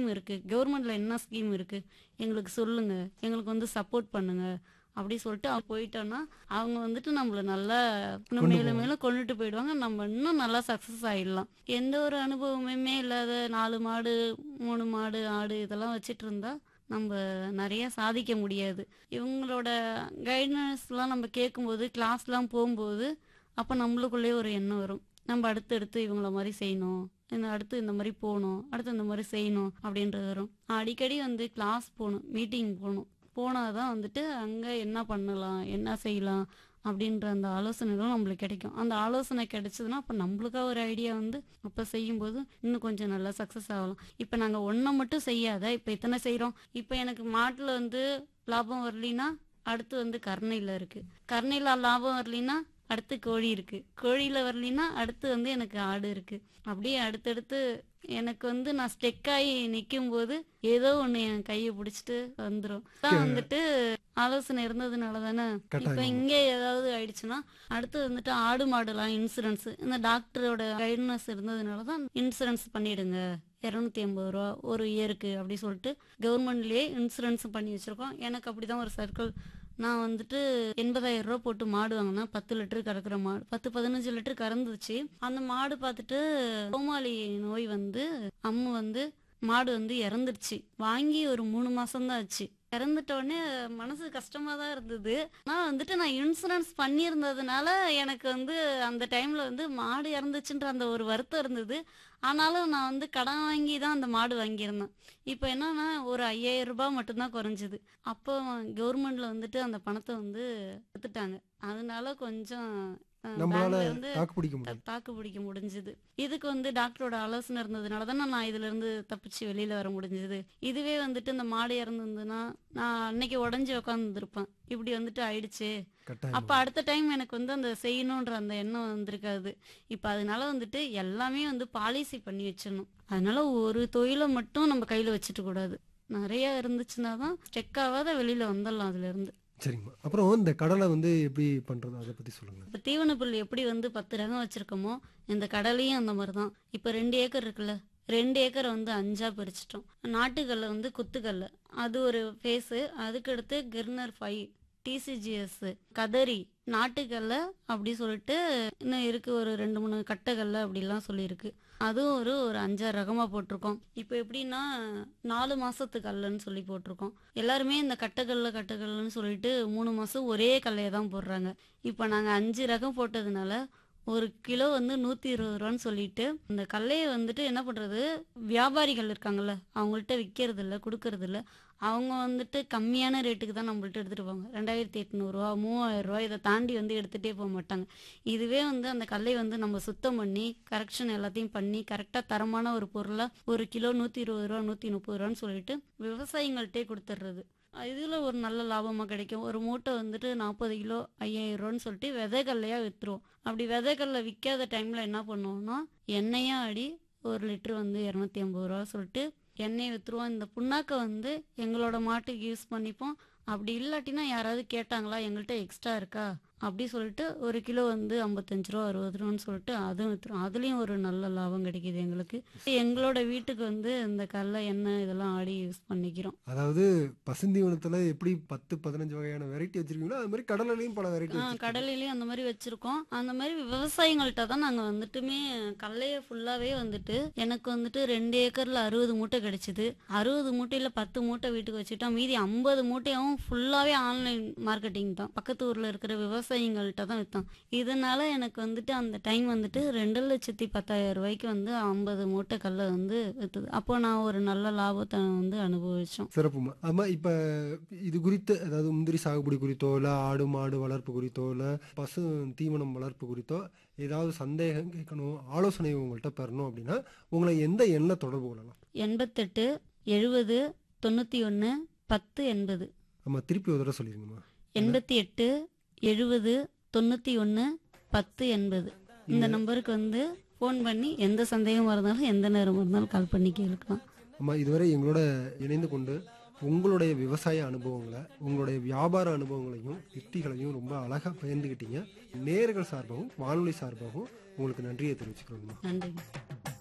இருக்கு கவர்மெண்ட்ல என்ன ஸ்கீம் இருக்கு எங்களுக்கு சொல்லுங்க எங்களுக்கு வந்து சப்போர்ட் பண்ணுங்க அப்படி சொல்லிட்டு அவங்க போயிட்டோம்னா அவங்க வந்துட்டு நம்மள நல்லா இன்னும் மேலும் மேலும் கொண்டுட்டு போயிடுவாங்க நம்ம இன்னும் நல்லா சக்சஸ் ஆயிடலாம் எந்த ஒரு அனுபவமுமே இல்லாத நாலு மாடு மூணு மாடு ஆடு இதெல்லாம் வச்சிட்டு இருந்தா நம்ம நிறைய சாதிக்க முடியாது இவங்களோட கைடன்ஸ்லாம் நம்ம கேட்கும்போது கிளாஸ்லாம் போகும்போது அப்போ நம்மளுக்குள்ளேயே ஒரு எண்ணம் வரும் நம்ம அடுத்தடுத்து இவங்கள மாதிரி செய்யணும் இந்த அடுத்து இந்த மாதிரி போகணும் அடுத்து இந்த மாதிரி செய்யணும் அப்படின்றது வரும் அடிக்கடி வந்து கிளாஸ் போகணும் மீட்டிங் போகணும் போனாதான் வந்துட்டு அங்கே என்ன பண்ணலாம் என்ன செய்யலாம் அப்படின்ற அந்த ஆலோசனைகளும் நம்மளுக்கு கிடைக்கும் அந்த ஆலோசனை கிடைச்சதுன்னா அப்போ நம்மளுக்கா ஒரு ஐடியா வந்து அப்போ செய்யும்போது இன்னும் கொஞ்சம் நல்லா சக்ஸஸ் ஆகலாம் இப்போ நாங்கள் ஒன்றை மட்டும் செய்யாத இப்போ இத்தனை செய்கிறோம் இப்போ எனக்கு மாட்டில் வந்து லாபம் வரலினா அடுத்து வந்து கருணையில் இருக்கு கருணையில் லாபம் வரலினா அடுத்து கோழி இருக்கு கோழியில வரலினா அடுத்து வந்து எனக்கு ஆடு இருக்கு அப்படியே அடுத்தடுத்து எனக்கு வந்து நான் ஸ்டெக் ஆகி நிற்கும் போது ஏதோ ஒண்ணு என் கையை பிடிச்சிட்டு வந்துரும் தான் வந்துட்டு ஆலோசனை இருந்ததுனால தானே இப்ப கட்டாயம். இங்க ஏதாவது ஆயிடுச்சுன்னா அடுத்து வந்துட்டு ஆடு மாடுலாம் இன்சூரன்ஸ் இந்த டாக்டரோட கைடன்ஸ் இருந்ததுனால தான் இன்சூரன்ஸ் பண்ணிடுங்க இரநூத்தி ஐம்பது ரூபா ஒரு இயருக்கு அப்படி சொல்லிட்டு கவர்மெண்ட்லயே இன்சூரன்ஸ் பண்ணி வச்சிருக்கோம் எனக்கு அப்படிதான் ஒரு சர்க்கிள் நான் வந்துட்டு எண்பதாயிரம் ரூபா போட்டு மாடு வாங்கினா பத்து லிட்டர் கறக்குற மாடு பத்து பதினஞ்சு லிட்டர் கறந்துச்சு அந்த மாடு பார்த்துட்டு கோமாளி நோய் வந்து அம்மு வந்து மாடு வந்து இறந்துருச்சு வாங்கி ஒரு மூணு மாசம் தான் ஆச்சு இறந்துட்ட உடனே மனசு கஷ்டமா தான் இருந்தது ஆனா வந்துட்டு நான் இன்சூரன்ஸ் பண்ணியிருந்ததுனால எனக்கு வந்து அந்த டைம்ல வந்து மாடு இறந்துச்சுன்ற அந்த ஒரு வருத்தம் இருந்தது ஆனாலும் நான் வந்து கடன் வாங்கி தான் அந்த மாடு வாங்கியிருந்தேன் இப்போ என்னன்னா ஒரு ஐயாயிரம் ரூபாய் மட்டும்தான் குறைஞ்சது அப்போ கவர்மெண்ட்ல வந்துட்டு அந்த பணத்தை வந்து எடுத்துட்டாங்க அதனால கொஞ்சம் அஹ், நம்மளால பேங்க்ல வந்து தாக்கு பிடிக்க முடியும் தாக்கு பிடிக்க முடிஞ்சது இதுக்கு வந்து டாக்டரோட ஆலோசனை இருந்ததுனால தான் நான் இதுல இருந்து தப்பிச்சு வெளியில வர முடிஞ்சது இதுவே வந்துட்டு இந்த மாடு இறந்துருந்ததுன்னா நான் அன்னைக்கு உடஞ்சி உட்காந்துருப்பேன் இப்படி வந்துட்டு ஆயிடுச்சு கட்டாயம் அப்ப அடுத்த டைம் எனக்கு வந்து அந்த செய்யணுன்ற அந்த எண்ணம் வந்திருக்காது இப்ப அதனால வந்துட்டு எல்லாமே வந்து பாலிசி பண்ணி வச்சிடணும் அதனால ஒரு தொழிலை மட்டும் நம்ம கையில வச்சுட்டு கூடாது நிறைய இருந்துச்சுன்னா தான் ஸ்டெக் ஆகாத வெளியில வந்துடலாம் அதுல இருந்து சரிங்கம்மா அப்புறம் இந்த கடலை வந்து எப்படி பண்றது அதை பத்தி சொல்லுங்க இப்போ தீவன புல் எப்படி வந்து பத்து ரகம் வச்சிருக்கோமோ இந்த கடலையும் அந்த மாதிரி தான் இப்போ ரெண்டு ஏக்கர் இருக்குல்ல ரெண்டு ஏக்கரை வந்து அஞ்சா பிரிச்சிட்டோம் நாட்டுக்கல்ல வந்து குத்துக்கல்ல அது ஒரு ஃபேஸு அதுக்கடுத்து கிர்னர் ஃபைவ் டிசிஜிஎஸ் கதரி நாட்டுக்கல்ல அப்படி சொல்லிட்டு இன்னும் இருக்கு ஒரு ரெண்டு மூணு கட்டைக்கல்ல அப்படிலாம் சொல்லியிருக்கு அதுவும் ஒரு ஒரு அஞ்சாறு ரகமா போட்டிருக்கோம் இப்போ எப்படின்னா நாலு மாசத்து கல்லுன்னு சொல்லி போட்டிருக்கோம் எல்லாருமே இந்த கட்டைக்கல்ல கட்டைக்கல்லுன்னு சொல்லிட்டு மூணு மாசம் ஒரே கல்லையை தான் போடுறாங்க இப்போ நாங்க அஞ்சு ரகம் போட்டதுனால ஒரு கிலோ வந்து நூத்தி இருபது ரூபான்னு சொல்லிட்டு இந்த கல்லையை வந்துட்டு என்ன பண்றது வியாபாரிகள் இருக்காங்கல்ல அவங்கள்ட்ட விற்கிறது இல்ல கொடுக்கறது இல்ல அவங்க வந்துட்டு கம்மியான ரேட்டுக்கு தான் நம்மள்ட்ட எடுத்துட்டு போவாங்க ரெண்டாயிரத்தி எட்நூறுரூவா மூவாயிரம் ரூபா இதை தாண்டி வந்து எடுத்துட்டே போக மாட்டாங்க இதுவே வந்து அந்த கல்லை வந்து நம்ம சுத்தம் பண்ணி கரெக்ஷன் எல்லாத்தையும் பண்ணி கரெக்டாக தரமான ஒரு பொருளை ஒரு கிலோ நூற்றி இருபது ரூபா நூற்றி முப்பது ரூபான்னு சொல்லிட்டு விவசாயிங்கள்ட்டே கொடுத்துட்றது இதில் ஒரு நல்ல லாபமாக கிடைக்கும் ஒரு மூட்டை வந்துட்டு நாற்பது கிலோ ஐயாயிரம் ரூபான்னு சொல்லிட்டு விதைகல்லையாக விற்றுருவோம் அப்படி விதைகல்ல விற்காத டைமில் என்ன பண்ணுவோம்னா எண்ணெயாக ஆடி ஒரு லிட்டர் வந்து இரநூத்தி ஐம்பது ரூபா சொல்லிட்டு எண்ணெயை விற்றுருவோம் இந்த புண்ணாக்கை வந்து எங்களோட மாட்டுக்கு யூஸ் பண்ணிப்போம் அப்படி இல்லாட்டினா யாராவது கேட்டாங்களா எங்கள்கிட்ட எக்ஸ்ட்ரா இருக்கா அப்படி சொல்லிட்டு ஒரு கிலோ வந்து ஐம்பத்தஞ்சு ரூபா அறுபது ரூபான்னு சொல்லிட்டு அதுவும் விற்றுரும் அதுலேயும் ஒரு நல்ல லாபம் கிடைக்குது எங்களுக்கு எங்களோட வீட்டுக்கு வந்து இந்த கடலை எண்ணெய் இதெல்லாம் ஆடி யூஸ் பண்ணிக்கிறோம் அதாவது பசுந்தீவனத்துல எப்படி பத்து பதினஞ்சு வகையான வெரைட்டி வச்சிருக்கீங்களோ அது மாதிரி கடலையும் பல வெரைட்டி ஆ கடலையிலயும் அந்த மாதிரி வச்சிருக்கோம் அந்த மாதிரி விவசாயிகள்கிட்ட தான் நாங்க வந்துட்டுமே கடலைய ஃபுல்லாவே வந்துட்டு எனக்கு வந்துட்டு ரெண்டு ஏக்கர்ல அறுபது மூட்டை கிடைச்சது அறுபது மூட்டையில பத்து மூட்டை வீட்டுக்கு வச்சுட்டோம் மீதி ஐம்பது மூட்டையும் ஃபுல்லாவே ஆன்லைன் மார்க்கெட்டிங் தான் பக்கத்து ஊர்ல இருக்கிற விவசாயிகள்கிட்ட தான் வித்தோம் இதனால எனக்கு வந்துட்டு அந்த டைம் வந்துட்டு ரெண்டு லட்சத்தி பத்தாயிரம் ரூபாய்க்கு வந்து ஐம்பது மூட்டை கல்லை வந்து வித்துது அப்போ நான் ஒரு நல்ல லாபத்தை வந்து அனுபவிச்சோம் சிறப்புமா ஆமா இப்ப இது குறித்து அதாவது முந்திரி சாகுபடி குறித்தோ இல்ல ஆடு மாடு வளர்ப்பு குறித்தோ இல்ல பசு தீவனம் வளர்ப்பு குறித்தோ ஏதாவது சந்தேகம் கேட்கணும் ஆலோசனை உங்கள்கிட்ட பெறணும் அப்படின்னா உங்களை எந்த எண்ணெய் தொடர்பு கொள்ளலாம் எண்பத்தெட்டு எழுபது தொண்ணூற்றி ஒன்று பத்து எண்பது ஆமா திருப்பி ஒரு தடவை சொல்லிருங்கம்மா எண்பத்தி எட்டு எழுபது தொண்ணூற்றி ஒன்று பத்து எண்பது இந்த நம்பருக்கு வந்து ஃபோன் பண்ணி எந்த சந்தேகமாக இருந்தாலும் எந்த நேரமாக இருந்தாலும் கால் பண்ணி கேட்கலாம் ஆமா இதுவரை எங்களோட இணைந்து கொண்டு உங்களுடைய விவசாய அனுபவங்களை உங்களுடைய வியாபார அனுபவங்களையும் யுக்திகளையும் ரொம்ப அழகா பகிர்ந்துக்கிட்டீங்க நேர்கள் சார்பாகவும் வானொலி சார்பாகவும் உங்களுக்கு நன்றியை தெரிவிச்சுக்கிறோம்மா நன்றி